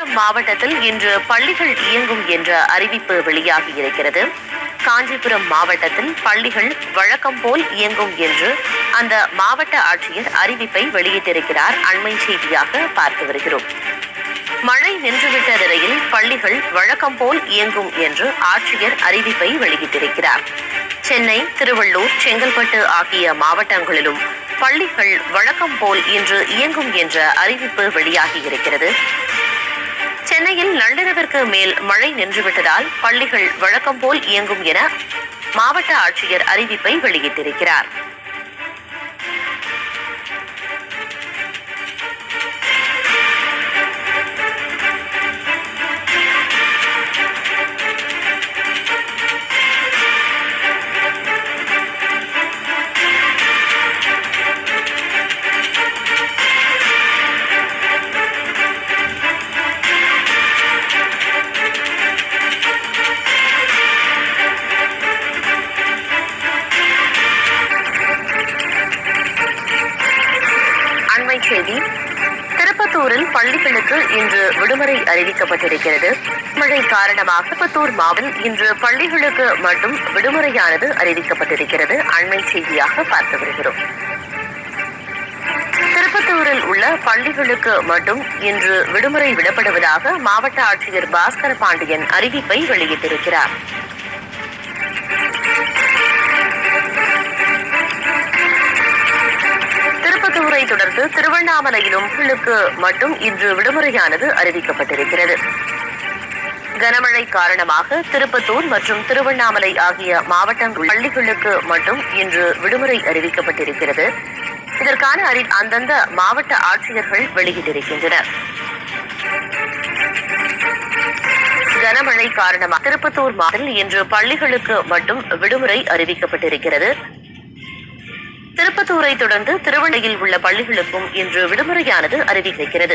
மாவட்டத்தில் இன்று பள்ளிகள் இயங்கும் என்ற அறிவிப்பு வெளியாகி இருக்கிறது காஞ்சிபுரம் மாவட்டத்தில் பள்ளிகள் வழக்கம் போல் இயங்கும் என்று அந்த மாவட்ட ஆட்சியர் அறிவிப்பை வெளியிட்டிருக்கிறார் அண்மை செய்தியாக பார்த்து வருகிறோம் மழை நின்றுவிட்ட நிலையில் பள்ளிகள் வழக்கம் போல் இயங்கும் என்று ஆட்சியர் அறிவிப்பை வெளியிட்டிருக்கிறார் சென்னை திருவள்ளூர் செங்கல்பட்டு ஆகிய மாவட்டங்களிலும் பள்ளிகள் வழக்கம் போல் இன்று இயங்கும் என்ற அறிவிப்பு வெளியாகி இருக்கிறது சென்னையில் நள்ளிரவிற்கு மேல் மழை நின்றுவிட்டதால் பள்ளிகள் வழக்கம் போல் இயங்கும் என மாவட்ட ஆட்சியர் அறிவிப்பை வெளியிட்டிருக்கிறார் அண்மை செய்தி திருப்பத்தூரில் பள்ளிகளுக்கு இன்று விடுமுறை அறிவிக்கப்பட்டிருக்கிறது மழை காரணமாக திருப்பத்தூர் மாவட்டத்தில் இன்று பள்ளிகளுக்கு மட்டும் விடுமுறையானது அறிவிக்கப்பட்டிருக்கிறது அண்மை செய்தியாக பார்த்து வருகிறோம் திருப்பத்தூரில் உள்ள பள்ளிகளுக்கு மட்டும் இன்று விடுமுறை விடப்படுவதாக மாவட்ட ஆட்சியர் பாஸ்கர பாண்டியன் அறிவிப்பை வெளியிட்டிருக்கிறார் திருப்பத்தூரை தொடர்ந்து திருவண்ணாமலையிலும் பள்ளிகளுக்கு மட்டும் இன்று விடுமுறையானது அறிவிக்கப்பட்டிருக்கிறது கனமழை காரணமாக திருப்பத்தூர் மற்றும் திருவண்ணாமலை ஆகிய மாவட்டங்கள் பள்ளிகளுக்கு மட்டும் இன்று விடுமுறை அறிவிக்கப்பட்டிருக்கிறது இதற்கான அறி அந்தந்த மாவட்ட ஆட்சியர்கள் வெளியிட்டிருக்கின்றனர் கனமழை காரணமாக திருப்பத்தூர் மாவட்டத்தில் இன்று பள்ளிகளுக்கு மட்டும் விடுமுறை அறிவிக்கப்பட்டிருக்கிறது திருப்பத்தூரை தொடர்ந்து திருவண்ணையில் உள்ள பள்ளிகளுக்கும் இன்று விடுமுறையானது அறிவிக்கிறது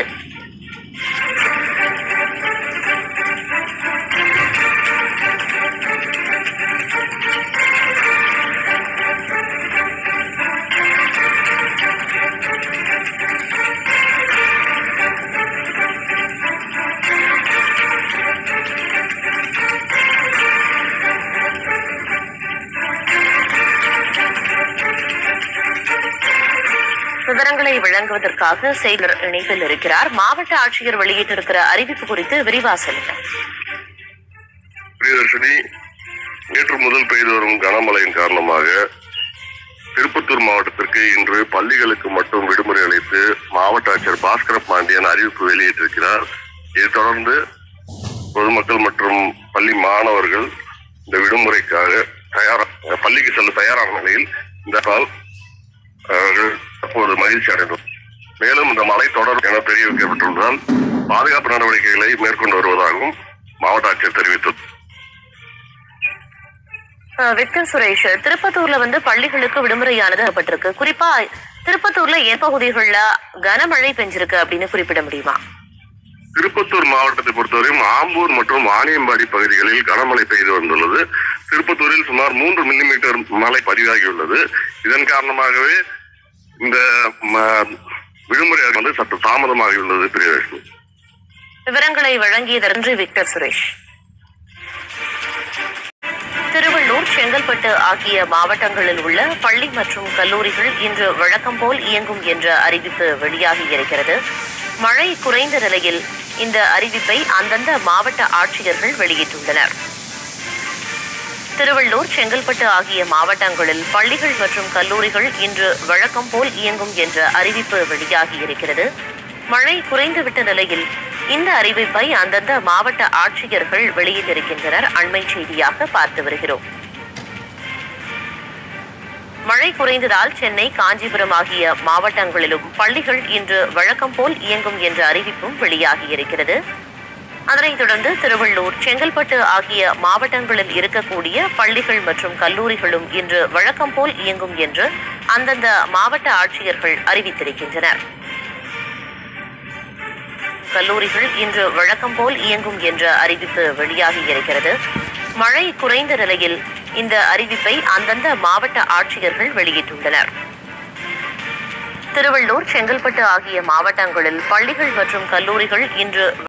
விவரங்களை வழங்குவதற்காக செயலர் இணைப்பில் இருக்கிறார் மாவட்ட ஆட்சியர் வெளியிட்டிருக்கிற அறிவிப்பு குறித்து விரிவா சொல்லுங்க பிரியதர்ஷினி நேற்று முதல் பெய்து வரும் கனமழையின் காரணமாக திருப்பத்தூர் மாவட்டத்திற்கு இன்று பள்ளிகளுக்கு மட்டும் விடுமுறை அளித்து மாவட்ட ஆட்சியர் பாஸ்கர பாண்டியன் அறிவிப்பு வெளியிட்டிருக்கிறார் இதைத் தொடர்ந்து பொதுமக்கள் மற்றும் பள்ளி மாணவர்கள் இந்த விடுமுறைக்காக தயாரா பள்ளிக்கு செல்ல தயாரான நிலையில் இந்த நாள் அவர்கள் தற்போது மகிழ்ச்சி அடைந்தோம் மேலும் இந்த மழை தொடரும் என தெரிவிக்கப்பட்டுள்ளதால் பாதுகாப்பு நடவடிக்கைகளை மேற்கொண்டு வருவதாகவும் மாவட்ட ஆட்சியர் தெரிவித்தார் அஹ், விக்டர் சுரேஷ் திருப்பத்தூர்ல வந்து பள்ளிகளுக்கு விடுமுறையானது ஏற்பட்டிருக்கு குறிப்பா திருப்பத்தூர்ல என் பகுதிகளில் கனமழை பெஞ்சிருக்கு அப்படின்னு குறிப்பிட முடியுமா திருப்பத்தூர் மாவட்டத்தை பொறுத்தவரையும் ஆம்பூர் மற்றும் வாணியம்பாடி பகுதிகளில் கனமழை பெய்து வந்துள்ளது திருப்பத்தூரில் சுமார் மூன்று மில்லிமீட்டர் மழை பதிவாகியுள்ளது இதன் காரணமாகவே இந்த ம- விடுமுறை வந்து சற்று தாமதமாகியுள்ளது பிரியதர்ஷினி விவரங்களை வழங்கியதற்கு விக்டர் சுரேஷ் திருவள்ளூர் செங்கல்பட்டு ஆகிய மாவட்டங்களில் உள்ள பள்ளி மற்றும் கல்லூரிகள் இன்று வழக்கம் போல் இயங்கும் என்ற அறிவிப்பு வெளியாகி இருக்கிறது மழை குறைந்த நிலையில் இந்த அறிவிப்பை அந்தந்த மாவட்ட ஆட்சியர்கள் வெளியிட்டுள்ளனர் திருவள்ளூர் செங்கல்பட்டு ஆகிய மாவட்டங்களில் பள்ளிகள் மற்றும் கல்லூரிகள் இன்று வழக்கம் போல் இயங்கும் என்ற அறிவிப்பு வெளியாகி இருக்கிறது மழை குறைந்துவிட்ட நிலையில் இந்த அறிவிப்பை அந்தந்த மாவட்ட ஆட்சியர்கள் வெளியிட்டிருக்கின்றனர் அண்மை செய்தியாக பார்த்து வருகிறோம் மழை குறைந்ததால் சென்னை காஞ்சிபுரம் ஆகிய மாவட்டங்களிலும் பள்ளிகள் இன்று வழக்கம் போல் இயங்கும் என்ற அறிவிப்பும் வெளியாகி இருக்கிறது அதனைத் தொடர்ந்து திருவள்ளூர் செங்கல்பட்டு ஆகிய மாவட்டங்களில் இருக்கக்கூடிய பள்ளிகள் மற்றும் கல்லூரிகளும் இன்று வழக்கம் போல் இயங்கும் என்று அந்தந்த மாவட்ட ஆட்சியர்கள் அறிவித்திருக்கின்றனர் கல்லூரிகள் இன்று வழக்கம் போல் இயங்கும் என்ற அறிவிப்பு வெளியாகி இருக்கிறது மழை குறைந்த நிலையில் இந்த அறிவிப்பை அந்தந்த மாவட்ட ஆட்சியர்கள் வெளியிட்டுள்ளனர் திருவள்ளூர் செங்கல்பட்டு ஆகிய மாவட்டங்களில் பள்ளிகள் மற்றும் கல்லூரிகள் இன்று